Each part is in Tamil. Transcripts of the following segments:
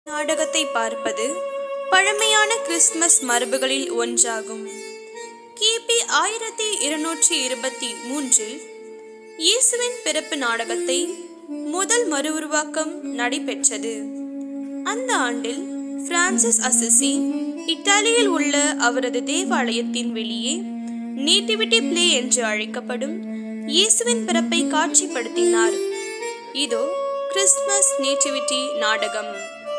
நாடகத்தை பார்ப்பது பழமையான கிறிஸ்துமஸ் மரபுகளில் ஒன்றாகும் கிபி ஆயிரத்தி இருநூற்றி இருபத்தி மூன்றில் இயேசுவின் பிறப்பு நாடகத்தை முதல் மறு உருவாக்கம் நடைபெற்றது அந்த ஆண்டில் பிரான்சிஸ் அசிசி இத்தாலியில் உள்ள அவரது தேவாலயத்தின் வெளியே நேட்டிவிட்டி பிளே என்று அழைக்கப்படும் இயேசுவின் பிறப்பை காட்சிப்படுத்தினார் இதோ கிறிஸ்துமஸ் நேட்டிவிட்டி நாடகம்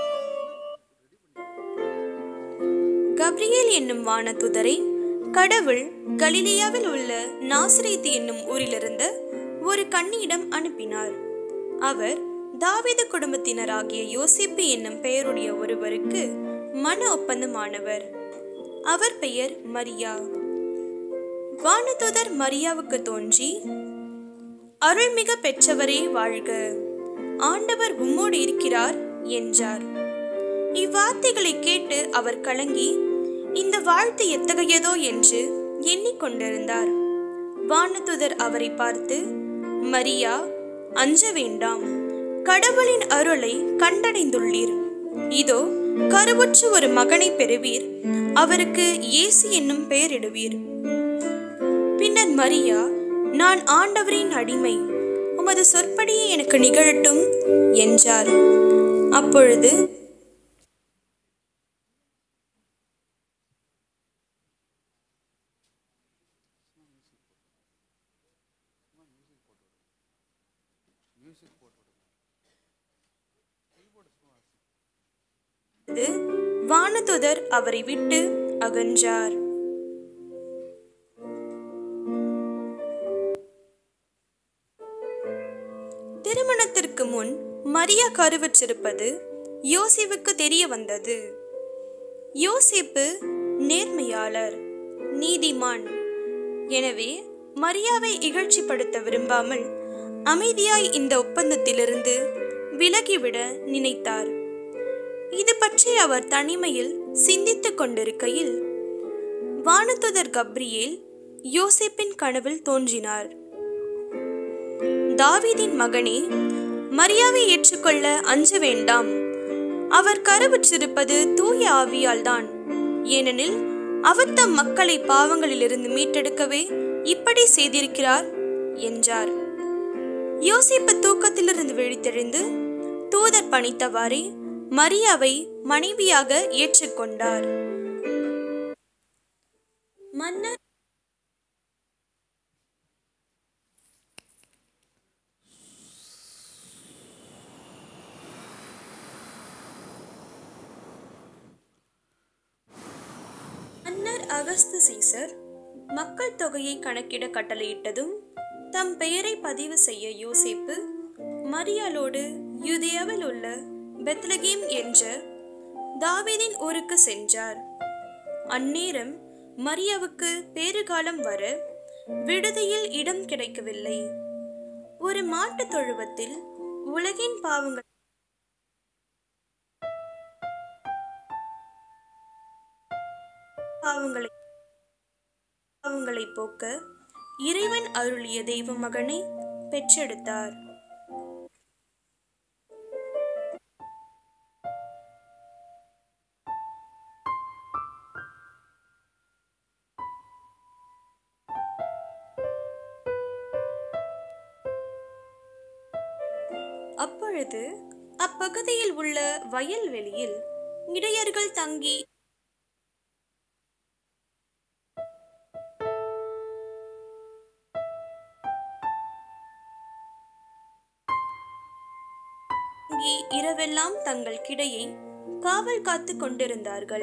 கப்ரியேல் என்னும் வானதுதரை கடவுள் கலிலியாவில் உள்ள நாசரேத்து என்னும் ஊரிலிருந்து ஒரு கன்னியிடம் அனுப்பினார் அவர் தாவீது குடும்பத்தினராகிய யோசிப்பு என்னும் பெயருடைய ஒருவருக்கு மன ஒப்பந்தமானவர் அவர் பெயர் மரியா வானதுதர் மரியாவுக்கு தோன்றி அருள்மிக பெற்றவரே வாழ்க ஆண்டவர் உம்மோடு இருக்கிறார் என்றார் இவ்வார்த்தைகளை கேட்டு அவர் கலங்கி இந்த வாழ்த்து எத்தகையதோ என்று எண்ணிக்கொண்டிருந்தார் வானதுதர் அவரை பார்த்து மரியா அஞ்ச வேண்டாம் கடவுளின் அருளை கண்டடைந்துள்ளீர் இதோ கருவுற்று ஒரு மகனை பெறுவீர் அவருக்கு இயேசு என்னும் பெயரிடுவீர் பின்னர் மரியா நான் ஆண்டவரின் அடிமை உமது சொற்படியே எனக்கு நிகழட்டும் என்றார் அப்பொழுது வானதுதர் அவரை விட்டு அகன்றார் திருமணத்திற்கு முன் மரியா கருவற்றிருப்பது யோசிப்புக்கு தெரிய வந்தது யோசிப்பு நேர்மையாளர் நீதிமான் எனவே மரியாவை இகழ்ச்சிப்படுத்த விரும்பாமல் அமைதியாய் இந்த ஒப்பந்தத்திலிருந்து விலகிவிட நினைத்தார் இது பற்றி அவர் தனிமையில் சிந்தித்துக் கொண்டிருக்கையில் வானதுதர் கப்ரியேல் யோசேப்பின் கனவில் தோன்றினார் தாவீதின் மகனே மரியாவை ஏற்றுக்கொள்ள அஞ்ச வேண்டாம் அவர் கருவுற்றிருப்பது தூய ஆவியால் தான் ஏனெனில் அவர் தம் மக்களை பாவங்களிலிருந்து மீட்டெடுக்கவே இப்படி செய்திருக்கிறார் என்றார் யோசிப்பு தூக்கத்திலிருந்து விழித்தெழுந்து தூதர் பணித்தவாறே மரியாவை மனைவியாக ஏற்றுக்கொண்டார் மன்னர் மன்னர் அகஸ்து சீசர் மக்கள் தொகையை கணக்கிட கட்டளையிட்டதும் தம் பெயரை பதிவு செய்ய யோசிப்பு மரியாளோடு யூதேயாவில் உள்ள பெத்லகேம் என்ற தாவீதின் ஊருக்கு சென்றார் அந்நேரம் மரியாவுக்கு பேறுகாலம் வர விடுதியில் இடம் கிடைக்கவில்லை ஒரு மாட்டுத் தொழுவத்தில் உலகின் பாவங்கள் பாவங்களை பாவங்களை போக்க இறைவன் அருளிய தெய்வ மகனை பெற்றெடுத்தார் அப்பொழுது அப்பகுதியில் உள்ள வயல்வெளியில் இடையர்கள் தங்கி தங்கி இரவெல்லாம் தங்கள் கிடையை காவல் காத்து கொண்டிருந்தார்கள்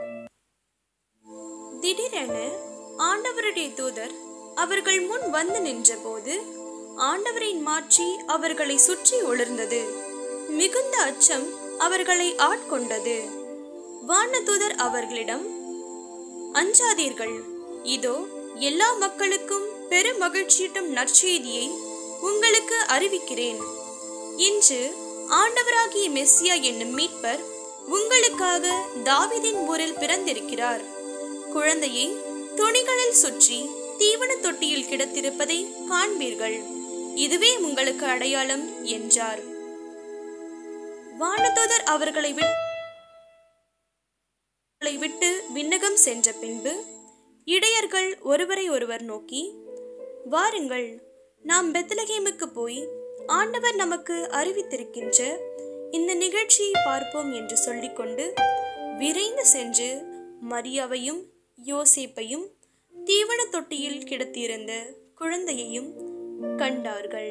திடீரென ஆண்டவருடைய தூதர் அவர்கள் முன் வந்து நின்றபோது ஆண்டவரின் மாற்றி அவர்களை சுற்றி ஒளிர்ந்தது மிகுந்த அச்சம் அவர்களை ஆட்கொண்டது வானதூதர் அவர்களிடம் அஞ்சாதீர்கள் இதோ எல்லா மக்களுக்கும் பெரும் மகிழ்ச்சியூட்டும் நற்செய்தியை உங்களுக்கு அறிவிக்கிறேன் இன்று ஆண்டவராகிய மெஸ்ஸியா என்னும் மீட்பர் உங்களுக்காக தாவீதின் ஊரில் பிறந்திருக்கிறார் குழந்தையை துணிகளில் சுற்றி தீவன தொட்டியில் கிடத்திருப்பதை காண்பீர்கள் இதுவே உங்களுக்கு அடையாளம் என்றார் வானதூதர் அவர்களை விட்டு அவர்களை விட்டு விண்ணகம் சென்ற பின்பு இடையர்கள் ஒருவரை ஒருவர் நோக்கி வாருங்கள் நாம் பெத்லகேமுக்கு போய் ஆண்டவர் நமக்கு அறிவித்திருக்கின்ற இந்த நிகழ்ச்சியை பார்ப்போம் என்று சொல்லிக்கொண்டு விரைந்து சென்று மரியாவையும் யோசேப்பையும் தீவன தொட்டியில் கிடத்தியிருந்த குழந்தையையும் கண்டார்கள்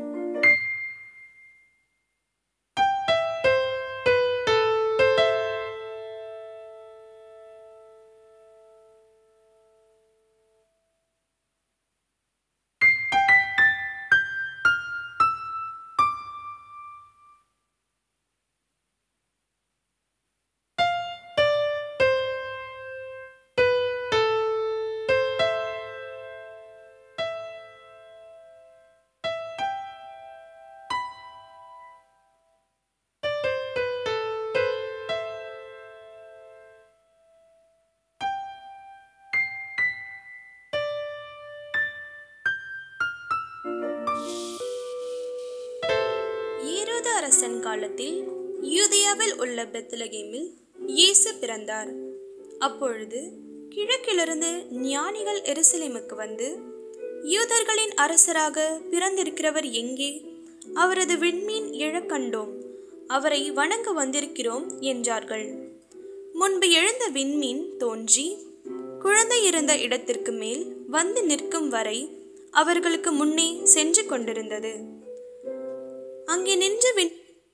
ஈரோது அரசன் காலத்தில் யூதேயாவில் உள்ள பெத்லகேமில் இயேசு பிறந்தார் அப்பொழுது கிழக்கிலிருந்து ஞானிகள் எருசலேமுக்கு வந்து யூதர்களின் அரசராக பிறந்திருக்கிறவர் எங்கே அவரது விண்மீன் எழக் கண்டோம் அவரை வணங்க வந்திருக்கிறோம் என்றார்கள் முன்பு எழுந்த விண்மீன் தோன்றி குழந்தை இருந்த இடத்திற்கு மேல் வந்து நிற்கும் வரை அவர்களுக்கு முன்னே சென்று கொண்டிருந்தது அங்கே நின்று விண்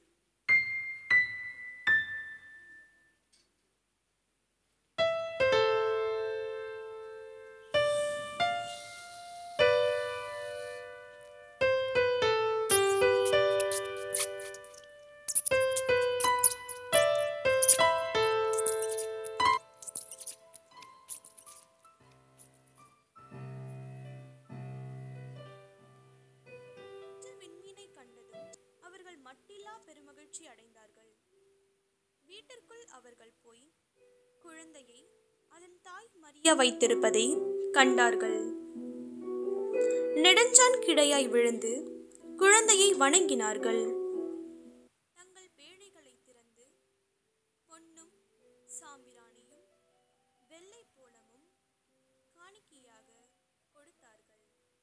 விண்மீனை கண்டதும் அவர்கள் மட்டில்லா பெருமகிழ்ச்சி அடைந்தார்கள் வீட்டிற்குள் அவர்கள் போய் குழந்தையை அதன் தாய் மரியா வைத்திருப்பதை கண்டார்கள் நெடுஞ்சான் கிடையாய் விழுந்து குழந்தையை வணங்கினார்கள் தங்கள் பேழைகளை திறந்து பொன்னும் சாம்பிராணியும் வெள்ளை போலமும் காணிக்கையாக கொடுத்தார்கள்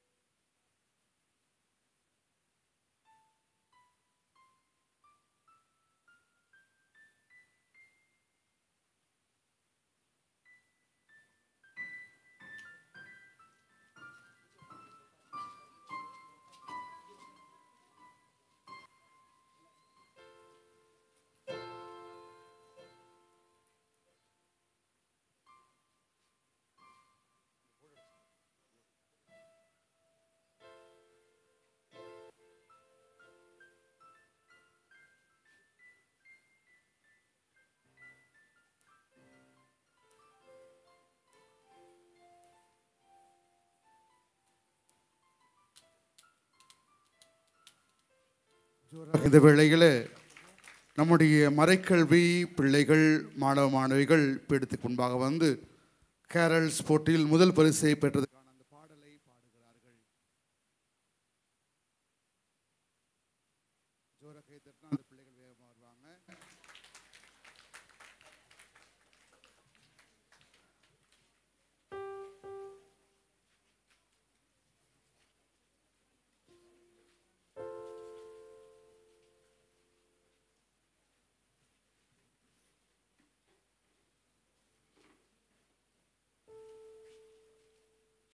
இந்த வேளையில் நம்முடைய மறைக்கல்வி பிள்ளைகள் மாணவ மாணவிகள் பீடத்துக்கு முன்பாக வந்து கேரல்ஸ் போட்டியில் முதல் பரிசை பெற்றது